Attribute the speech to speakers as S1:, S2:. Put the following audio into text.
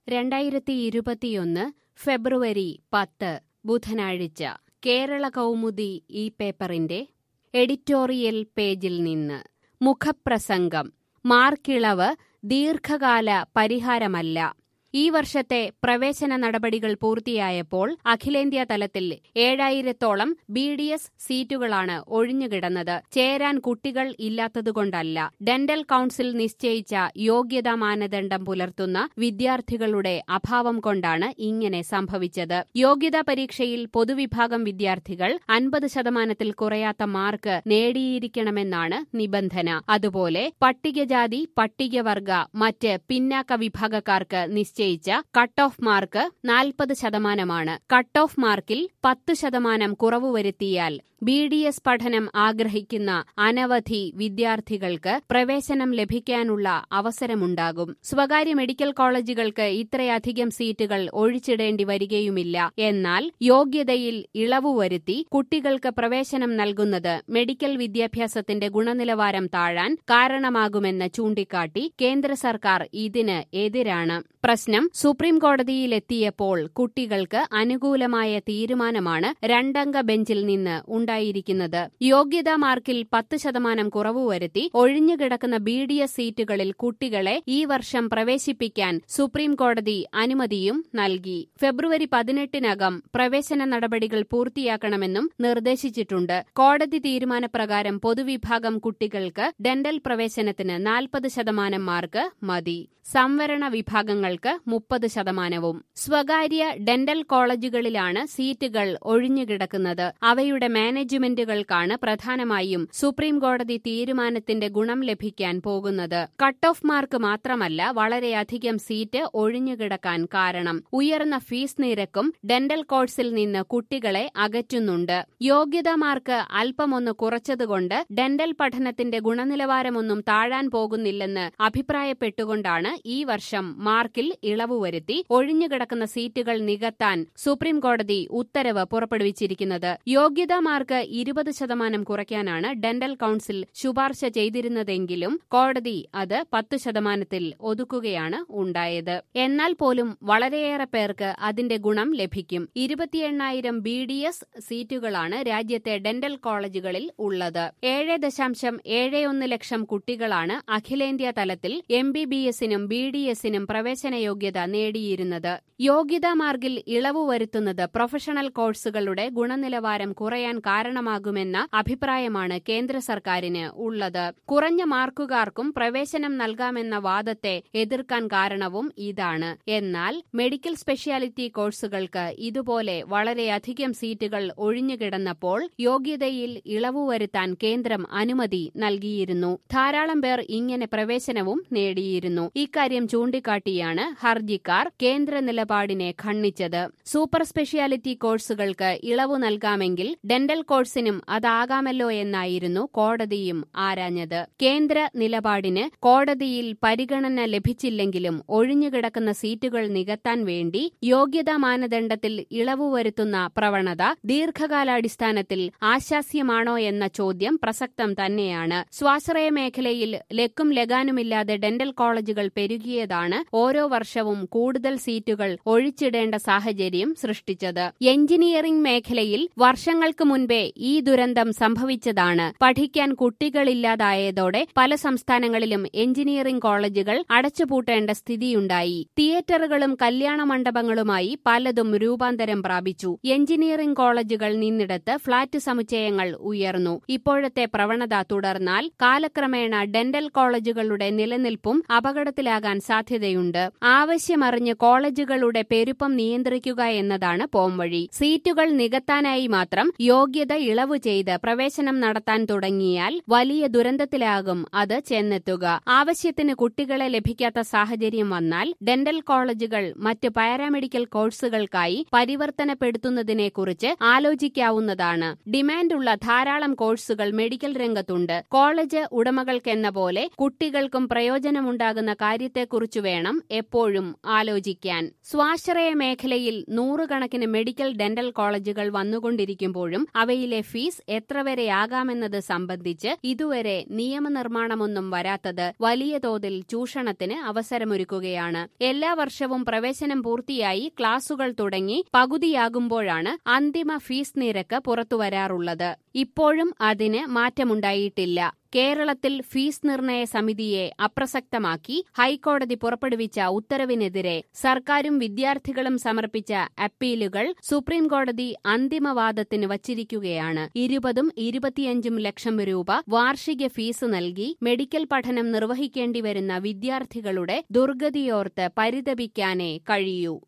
S1: രണ്ടായിരത്തി ഇരുപത്തിയൊന്ന് ഫെബ്രുവരി പത്ത് ബുധനാഴ്ച കേരള കൗമുദി ഈ പേപ്പറിന്റെ എഡിറ്റോറിയൽ പേജിൽ നിന്ന് മുഖപ്രസംഗം മാർക്കിളവ് ദീർഘകാല പരിഹാരമല്ല ഈ വർഷത്തെ പ്രവേശന നടപടികൾ പൂർത്തിയായപ്പോൾ അഖിലേന്ത്യാ തലത്തിൽ ഏഴായിരത്തോളം ബി ഡി എസ് സീറ്റുകളാണ് ഒഴിഞ്ഞുകിടന്നത് ചേരാൻ കുട്ടികൾ ഇല്ലാത്തതുകൊണ്ടല്ല ഡെന്റൽ കൌൺസിൽ നിശ്ചയിച്ച യോഗ്യതാ മാനദണ്ഡം പുലർത്തുന്ന വിദ്യാർത്ഥികളുടെ അഭാവം കൊണ്ടാണ് ഇങ്ങനെ സംഭവിച്ചത് യോഗ്യതാ പരീക്ഷയിൽ പൊതുവിഭാഗം വിദ്യാർത്ഥികൾ അൻപത് ശതമാനത്തിൽ കുറയാത്ത മാർക്ക് നേടിയിരിക്കണമെന്നാണ് നിബന്ധന അതുപോലെ പട്ടികജാതി പട്ടികവർഗ മറ്റ് പിന്നാക്ക വിഭാഗക്കാർക്ക് നിശ്ചയിച്ച കട്ട് ഓഫ് മാർക്ക് നാൽപ്പത് ശതമാനമാണ് കട്ട് ഓഫ് മാർക്കിൽ പത്ത് ശതമാനം കുറവ് വരുത്തിയാൽ ബി ഡി എസ് പഠനം ആഗ്രഹിക്കുന്ന അനവധി വിദ്യാർത്ഥികൾക്ക് പ്രവേശനം ലഭിക്കാനുള്ള അവസരമുണ്ടാകും സ്വകാര്യ മെഡിക്കൽ കോളേജുകൾക്ക് ഇത്രയധികം സീറ്റുകൾ ഒഴിച്ചിടേണ്ടി വരികയുമില്ല എന്നാൽ യോഗ്യതയിൽ ഇളവ് വരുത്തി കുട്ടികൾക്ക് പ്രവേശനം നൽകുന്നത് മെഡിക്കൽ വിദ്യാഭ്യാസത്തിന്റെ ഗുണനിലവാരം താഴാൻ കാരണമാകുമെന്ന് ചൂണ്ടിക്കാട്ടി കേന്ദ്ര സർക്കാർ ഇതിന് എതിരാണ് പ്രശ്നം സുപ്രീം കോടതിയിലെത്തിയപ്പോൾ കുട്ടികൾക്ക് അനുകൂലമായ തീരുമാനമാണ് രണ്ടംഗ ബെഞ്ചിൽ നിന്ന് ഉണ്ടായിരിക്കുന്നത് യോഗ്യതാ മാർക്കിൽ പത്ത് ശതമാനം കുറവ് വരുത്തി ഒഴിഞ്ഞുകിടക്കുന്ന ബി ഡി എസ് സീറ്റുകളിൽ കുട്ടികളെ ഈ വർഷം പ്രവേശിപ്പിക്കാൻ സുപ്രീം കോടതി അനുമതിയും നൽകി ഫെബ്രുവരി പതിനെട്ടിനകം പ്രവേശന നടപടികൾ പൂർത്തിയാക്കണമെന്നും നിർദ്ദേശിച്ചിട്ടുണ്ട് കോടതി തീരുമാനപ്രകാരം പൊതുവിഭാഗം കുട്ടികൾക്ക് ഡെന്റൽ പ്രവേശനത്തിന് നാൽപ്പത് ശതമാനം മാർക്ക് മതി സംവരണ വിഭാഗങ്ങൾക്ക് മുപ്പത് ശതമാനവും സ്വകാര്യ ഡെന്റൽ കോളേജുകളിലാണ് സീറ്റുകൾ ഒഴിഞ്ഞുകിടക്കുന്നത് അവയുടെ മാനേജ്മെന്റുകൾക്കാണ് പ്രധാനമായും സുപ്രീം കോടതി തീരുമാനത്തിന്റെ ഗുണം ലഭിക്കാൻ പോകുന്നത് കട്ട് ഓഫ് മാർക്ക് മാത്രമല്ല വളരെയധികം സീറ്റ് ഒഴിഞ്ഞുകിടക്കാൻ കാരണം ഉയർന്ന ഫീസ് നിരക്കും ഡെന്റൽ കോഴ്സിൽ നിന്ന് കുട്ടികളെ അകറ്റുന്നുണ്ട് യോഗ്യതാ മാർക്ക് അല്പമൊന്ന് കുറച്ചതുകൊണ്ട് ഡെന്റൽ പഠനത്തിന്റെ ഗുണനിലവാരമൊന്നും താഴാൻ പോകുന്നില്ലെന്ന് അഭിപ്രായപ്പെട്ടുകൊണ്ടാണ് ഈ വർഷം മാർക്കിൽ ഇളവ് വരുത്തി ഒഴിഞ്ഞുകിടക്കുന്ന സീറ്റുകൾ നികത്താൻ സുപ്രീം കോടതി ഉത്തരവ് പുറപ്പെടുവിച്ചിരിക്കുന്നത് യോഗ്യതാ മാർക്ക് ഇരുപത് ശതമാനം കുറയ്ക്കാനാണ് ഡെന്റൽ കൌൺസിൽ ശുപാർശ ചെയ്തിരുന്നതെങ്കിലും കോടതി അത് പത്ത് ശതമാനത്തിൽ ഒതുക്കുകയാണ് ഉണ്ടായത് എന്നാൽ പോലും വളരെയേറെ പേർക്ക് അതിന്റെ ഗുണം ലഭിക്കും ഇരുപത്തിയെണ്ണായിരം ബി ഡി എസ് സീറ്റുകളാണ് രാജ്യത്തെ ഡെന്റൽ കോളേജുകളിൽ ഉള്ളത് ഏഴ് ദശാംശം ഏഴ് ഒന്ന് ലക്ഷം കുട്ടികളാണ് അഖിലേന്ത്യാ തലത്തിൽ എം ബി ബി എസിനും ബി ഡി എസിനും പ്രവേശന യോഗ്യത നേടിയിരുന്നത് യോഗ്യതാ മാർഗിൽ ഇളവ് വരുത്തുന്നത് പ്രൊഫഷണൽ കോഴ്സുകളുടെ ഗുണനിലവാരം കുറയാൻ കാരണമാകുമെന്ന അഭിപ്രായമാണ് കേന്ദ്ര സർക്കാരിന് ഉള്ളത് കുറഞ്ഞ മാർക്കുകാർക്കും പ്രവേശനം നൽകാമെന്ന വാദത്തെ എതിർക്കാൻ കാരണവും ഇതാണ് എന്നാൽ മെഡിക്കൽ സ്പെഷ്യാലിറ്റി കോഴ്സുകൾക്ക് ഇതുപോലെ വളരെയധികം സീറ്റുകൾ ഒഴിഞ്ഞുകിടന്നപ്പോൾ യോഗ്യതയിൽ ഇളവ് വരുത്താൻ കേന്ദ്രം അനുമതി നൽകിയിരുന്നു ധാരാളം പേർ ഇങ്ങനെ പ്രവേശനവും നേടിയിരുന്നു ഇക്കാര്യം ചൂണ്ടിക്കാട്ടിയാണ് ഹർജിക്കാർ കേന്ദ്ര നിലപാടിനെ ഖണ്ഡിച്ചത് സൂപ്പർ സ്പെഷ്യാലിറ്റി കോഴ്സുകൾക്ക് ഇളവ് നൽകാമെങ്കിൽ ഡെന്റൽ കോഴ്സിനും അതാകാമല്ലോ എന്നായിരുന്നു കോടതിയും ആരാഞ്ഞത് കേന്ദ്ര നിലപാടിന് കോടതിയിൽ പരിഗണന ലഭിച്ചില്ലെങ്കിലും ഒഴിഞ്ഞുകിടക്കുന്ന സീറ്റുകൾ നികത്താൻ വേണ്ടി യോഗ്യതാ മാനദണ്ഡത്തിൽ ഇളവ് വരുത്തുന്ന പ്രവണത ദീർഘകാലാടിസ്ഥാനത്തിൽ ആശാസ്യമാണോ എന്ന ചോദ്യം പ്രസക്തം തന്നെയാണ് സ്വാശ്രയ മേഖലയിൽ ലക്കും ലഗാനുമില്ലാതെ ഡെന്റൽ കോളേജുകൾ പെരുകിയതാണ് ഓരോ വർഷവും കൂടുതൽ സീറ്റുകൾ ഒഴിച്ചിടേണ്ട സാഹചര്യം സൃഷ്ടിച്ചത് എഞ്ചിനീയറിംഗ് മേഖലയിൽ വർഷങ്ങൾക്ക് മുൻപേ ഈ ദുരന്തം സംഭവിച്ചതാണ് പഠിക്കാൻ കുട്ടികളില്ലാതായതോടെ പല സംസ്ഥാനങ്ങളിലും എഞ്ചിനീയറിംഗ് കോളേജുകൾ അടച്ചുപൂട്ടേണ്ട സ്ഥിതിയുണ്ടായി തിയേറ്ററുകളും കല്യാണ മണ്ഡപങ്ങളുമായി പലതും രൂപാന്തരം പ്രാപിച്ചു എഞ്ചിനീയറിംഗ് കോളേജുകൾ നിന്നിടത്ത് ഫ്ളാറ്റ് സമുച്ചയങ്ങൾ ഉയർന്നു ഇപ്പോഴത്തെ പ്രവണത തുടർന്നാൽ കാലക്രമേണ ഡെന്റൽ കോളേജുകളുടെ നിലനിൽപ്പും അപകടത്തിലാകാൻ സാധ്യതയുണ്ട് ആവശ്യമറിഞ്ഞ് കോളേജുകളുടെ പെരുപ്പം നിയന്ത്രിക്കുക എന്നതാണ് പോംവഴി സീറ്റുകൾ നികത്താനായി മാത്രം യോഗ്യത ഇളവ് ചെയ്ത് പ്രവേശനം നടത്താൻ തുടങ്ങിയാൽ വലിയ ദുരന്തത്തിലാകും അത് ചെന്നെത്തുക ആവശ്യത്തിന് കുട്ടികളെ ലഭിക്കാത്ത സാഹചര്യം വന്നാൽ ഡെന്റൽ കോളേജുകൾ മറ്റ് പാരാമെഡിക്കൽ കോഴ്സുകൾക്കായി പരിവർത്തനപ്പെടുത്തുന്നതിനെക്കുറിച്ച് ആലോചിക്കാവുന്നതാണ് ഡിമാൻഡുള്ള ധാരാളം കോഴ്സുകൾ മെഡിക്കൽ രംഗത്തുണ്ട് കോളേജ് ഉടമകൾക്കെന്ന പോലെ കുട്ടികൾക്കും പ്രയോജനമുണ്ടാകുന്ന കാര്യത്തെക്കുറിച്ച് വേണം എപ്പോഴും ആലോചിക്കാൻ സ്വാശ്രയ മേഖലയിൽ നൂറുകണക്കിന് മെഡിക്കൽ ഡെന്റൽ ഡെന്റൽ കോളേജുകൾ വന്നുകൊണ്ടിരിക്കുമ്പോഴും അവയിലെ ഫീസ് എത്ര വരെയാകാമെന്നത് സംബന്ധിച്ച് ഇതുവരെ നിയമനിർമ്മാണമൊന്നും വരാത്തത് വലിയ തോതിൽ ചൂഷണത്തിന് അവസരമൊരുക്കുകയാണ് എല്ലാ വർഷവും പ്രവേശനം പൂർത്തിയായി ക്ലാസുകൾ തുടങ്ങി പകുതിയാകുമ്പോഴാണ് അന്തിമ ഫീസ് നിരക്ക് പുറത്തുവരാറുള്ളത് ഇപ്പോഴും അതിന് മാറ്റമുണ്ടായിട്ടില്ല കേരളത്തിൽ ഫീസ് നിർണയ സമിതിയെ അപ്രസക്തമാക്കി ഹൈക്കോടതി പുറപ്പെടുവിച്ച ഉത്തരവിനെതിരെ സർക്കാരും വിദ്യാർത്ഥികളും സമർപ്പിച്ച അപ്പീലുകൾ സുപ്രീംകോടതി അന്തിമവാദത്തിന് വച്ചിരിക്കുകയാണ് ഇരുപതും ഇരുപത്തിയഞ്ചും ലക്ഷം രൂപ വാർഷിക ഫീസ് നൽകി മെഡിക്കൽ പഠനം നിർവഹിക്കേണ്ടി വരുന്ന വിദ്യാർത്ഥികളുടെ ദുർഗതിയോർത്ത് പരിതപിക്കാനേ കഴിയൂ